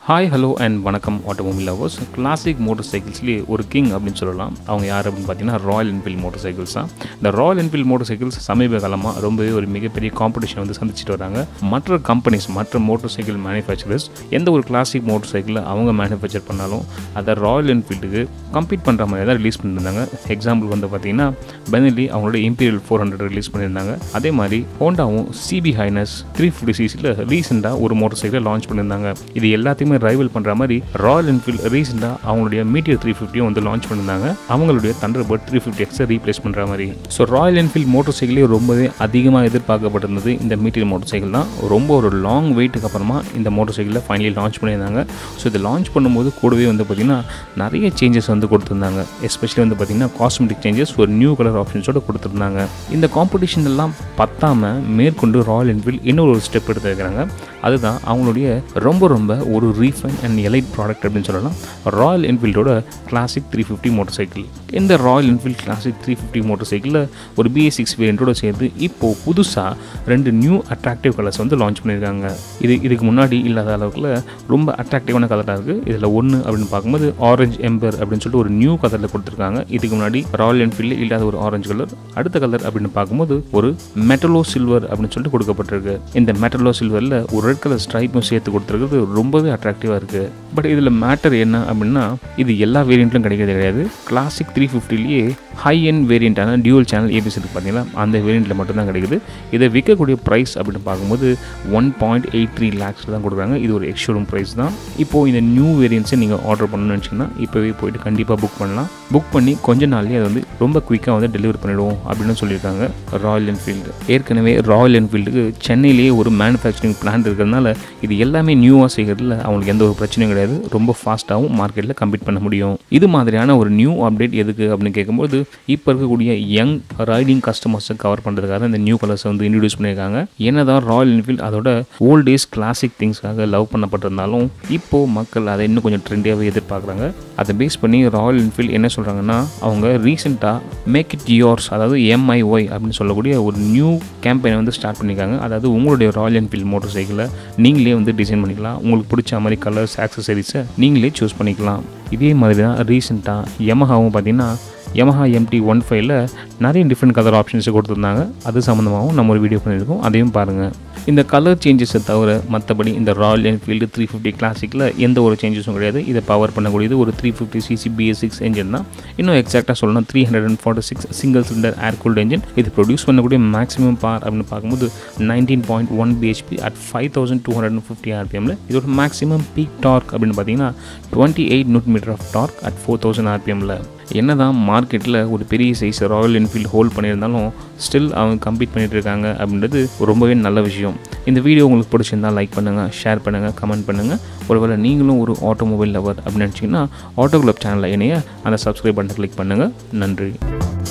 hi hello and வணக்கம் automobile lovers classic motor சைக்கிள்ஸ்லேயே ஒரு கிங் அப்படின்னு சொல்லலாம் அவங்க யார் அப்படின்னு பார்த்தீங்கன்னா ராயல் என்ஃபீல்ட் மோட்டர் சைக்கிள்ஸ் தான் இந்த ராயல் என்ஃபீல்ட் மோட்டர் சைக்கிள்ஸ் சமீப காலமாக ரொம்பவே ஒரு மிகப்பெரிய காம்படிஷன் வந்து சந்திச்சுட்டு வராங்க மற்ற கம்பெனிஸ் மற்ற மோட்டர் சைக்கிள் மேனுஃபேக்சரர்ஸ் எந்த ஒரு கிளாசிக் மோட்டர் சைக்கிளை அவங்க மேனுஃபேக்சர் பண்ணாலும் அதை ராயல் என்ஃபீல்டுக்கு கம்பீட் பண்ணுற மாதிரி தான் ரிலீஸ் பண்ணியிருந்தாங்க எக்ஸாம்பிள் வந்து பார்த்தீங்கன்னா பெனலி அவங்களோட இம்பீரியல் ஃபோர் ஹண்ட்ரட் ரிலீஸ் பண்ணியிருந்தாங்க அதே மாதிரி ஹோண்டாவும் சிபி ஹைனஸ் த்ரீ ஃபிஃப்டி சிசியில் ரீசெண்டாக ஒரு மோட்டர் சைக்கிளை லான்ச் பண்ணியிருந்தாங்க இது எல்லாத்தையுமே ரைவல் பண்ணுற மாதிரி ராயல் என்ஃபீல்டு ரீசெண்டாக அவங்களுடைய மீட்டியர் த்ரீ ஃபிஃப்டியும் வந்து லான்ச் பண்ணியிருந்தாங்க அவங்களுடைய தண்டர் பர்ட் த்ரீ ஃபிஃப்டி எக்ஸை ரீப்ளேஸ் பண்ணுற மாதிரி ஸோ ராயல் என்ஃபீல்ட் மோட்டர் சைக்கிளே ரொம்பவே அதிகமாக எதிர்பார்க்கப்பட்டிருந்தது இந்த மீட்டியர் மோட்டர் சைக்கிள் தான் ரொம்ப ஒரு லாங் வெயிட்டுக்கு அப்புறமா இந்த மோட்டர் சைக்கிளை ஃபைனலி லான்ச் பண்ணியிருந்தாங்க ஸோ இதை லான்ச் பண்ணும்போது கூடவே வந்து பார்த்திங்கன்னா நிறைய சேஞ்சஸ் வந்து கொடுத்துருந்தாங்க எஸ்பெஷலி வந்து பார்த்திங்கன்னா காஸ்மெட்டிக் சேஞ்சஸ் ஒரு நியூ கலர் ஆப்ஷன்ஸோட கொடுத்துருந்தாங்க இந்த காம்படிஷன் எல்லாம் பத்தாமல் மேற்கொண்டு ராயல் என்ஃபீல்ட் இன்னொரு ஒரு ஸ்டெப் எடுத்துருக்கிறாங்க அதுதான் அவங்களுடைய ரொம்ப ரொம்ப ஒரு ரீஃபைன் அண்ட் எலைட் ப்ராடக்ட் அப்படின்னு சொல்லலாம் ராயல் என்ஃபீல்டோட classic three fifty motorcycle இந்த Royal Enfield classic three fifty motor சைக்கிளில் ஒரு பிஎஸ் சிக்ஸ் வேரியண்ட்டோட சேர்த்து இப்போது புதுசாக ரெண்டு நியூ அட்ராக்டிவ் கலர்ஸ் வந்து லான்ச் பண்ணியிருக்காங்க இது இதுக்கு முன்னாடி இல்லாத அளவுக்குல ரொம்ப அட்ராக்டிவான கலராக இருக்குது இதில் ஒன்று அப்படின்னு பார்க்கும்போது ஆரஞ்சு எம்பர் அப்படின்னு சொல்லிட்டு ஒரு நியூ கலரில் கொடுத்துருக்காங்க இதுக்கு முன்னாடி ராயல் என்ஃபீல்டில் இல்லாத ஒரு ஆரஞ்சு கலர் அடுத்த கலர் அப்படின்னு பார்க்கும்போது ஒரு மெட்டலோ சில்வர் அப்படின்னு சொல்லிட்டு கொடுக்கப்பட்டிருக்கு இந்த மெட்டலோ சில்வரில் ஒரு ரெட் கலர் ஸ்ட்ரைப்பும் சேர்த்து கொடுத்துருக்குறது ரொம்பவே அட்ராக்டிவாக இருக்குது பட் இதில் மேட்டர் என்ன அப்படின்னா இது எல்லா வேரியண்ட்லையும் கிடைக்கிறது கிடையாது கிளாசிக் த்ரீ ஃபிஃப்டிலேயே ஹை எண்ட் வேரியண்ட்டான டியூவல் சேனல் ஏபிசி இருக்கு பார்த்தீங்களா அந்த வேரியண்ட்டில் மட்டும்தான் கிடைக்குது இதை விற்கக்கூடிய ப்ரைஸ் அப்படின்னு பார்க்கும்போது ஒன் பாயிண்ட் எயிட் த்ரீ லேக்ஸில் தான் கொடுக்குறாங்க இது ஒரு எக்ஸ்ஷோரூம் ப்ரைஸ் தான் இப்போது இந்த நியூ வேரியன்ட்ஸை நீங்கள் ஆர்டர் பண்ணணும்னு நினச்சிங்கன்னா இப்போவே போயிட்டு கண்டிப்பாக புக் பண்ணலாம் புக் பண்ணி கொஞ்ச நாள்லேயே அது வந்து ரொம்ப குயிக்காக வந்து டெலிவரி பண்ணிவிடுவோம் அப்படின்னு சொல்லியிருக்காங்க ராயல் என்ஃபீல்டு ஏற்கனவே ராயல் என்ஃபீல்டுக்கு சென்னையிலேயே ஒரு மேனுஃபேக்சரிங் பிளான்ட் இருக்கிறதுனால இது எல்லாமே நியூவாக செய்கிறதுல அவங்களுக்கு எந்த ஒரு பிரச்சனையும் கிடையாது ரொம்ப ஃபாஸ்ட்டாகவும் மார்க்கெட்டில் கம்பீட் பண்ண முடியும் இது மாதிரியான ஒரு நியூ அப்டேட் எதுக்கு அப்படின்னு கேட்கும்போது இப்போ இருக்கக்கூடிய யங் ரைடிங் கஸ்டமர்ஸை கவர் பண்ணுறதுக்காக இந்த நியூ கலர்ஸை வந்து இன்ட்ரடியூஸ் பண்ணியிருக்காங்க என்னதான் ராயல் என்ஃபீல்ட் அதோட ஓல்ட் ஏஜ் கிளாசிக் திங்ஸ்க்காக லவ் பண்ணப்பட்டிருந்தாலும் இப்போது மக்கள் அதை இன்னும் கொஞ்சம் ட்ரெண்டியாகவே எதிர்பார்க்குறாங்க அதை பேஸ் பண்ணி ராயல் என்ஃபீல்ட் என்ன சொல்கிறாங்கன்னா அவங்க ரீசெண்டாக மேக் இட் யோர்ஸ் அதாவது எம்ஐஒய் அப்படின்னு சொல்லக்கூடிய ஒரு நியூ கேம்பெயினை வந்து ஸ்டார்ட் பண்ணியிருக்காங்க அதாவது உங்களுடைய ராயல் என்ஃபீல்ட் மோட்டர் சைக்கிளை நீங்களே வந்து டிசைன் பண்ணிக்கலாம் உங்களுக்கு பிடிச்ச மாதிரி கலர்ஸ் ஆக்சசரிஸை நீங்களே சூஸ் பண்ணிக்கலாம் இதே மாதிரி தான் ரீசெண்டாக யமஹாவும் பார்த்தீங்கன்னா யமஹா எம்டி ஒன் ஃபைவ்ல நிறைய டிஃப்ரெண்ட் கலர் ஆப்ஷன்ஸ் கொடுத்துருந்தாங்க அது சம்மந்தமாகவும் நம்ம ஒரு வீடியோ பண்ணியிருக்கோம் அதையும் பாருங்கள் இந்த கலர் சேஞ்சஸை தவிர மற்றபடி இந்த ராயல் என்ஃபீல்டு த்ரீ ஃபிஃப்டி கிளாசிக்கில் எந்த ஒரு சேஞ்சஸும் கிடையாது இதை பவர் பண்ணக்கூடியது ஒரு three fifty CC BS six engine தான் இன்னும் எக்ஸாக்டாக சொல்லணும் three hundred and forty six single cylinder air cooled engine இது ப்ரொடியூஸ் பண்ணக்கூடிய மேக்ஸிமம் பார் அப்படின்னு பார்க்கும்போது nineteen point one BHP at five thousand two hundred fifty ஆர்பிஎம்ல இதோட மேக்ஸிமம் பீக் டார்க் அப்படின்னு பார்த்தீங்கன்னா twenty eight newton metre of torque at four thousand ஆர்பிஎம்ல என்ன தான் மார்க்கெட்டில் ஒரு பெரிய சைஸ் ராயல் என்ஃபீல்டு ஹோல்ட் பண்ணியிருந்தாலும் ஸ்டில் அவங்க கம்ப்ளீட் பண்ணிகிட்டு இருக்காங்க அப்படின்றது ரொம்பவே நல்ல விஷயம் இந்த வீடியோ உங்களுக்கு பிடிச்சிருந்தால் லைக் பண்ணுங்கள் ஷேர் பண்ணுங்கள் கமெண்ட் பண்ணுங்கள் ஒருவேளை நீங்களும் ஒரு ஆட்டோமொபைல் லவர் அப்படின்னு நினச்சிங்கன்னா ஆட்டோ கிளப் சேனலில் இணைய அந்த சப்ஸ்கிரைப் பட்டனை கிளிக் பண்ணுங்கள் நன்றி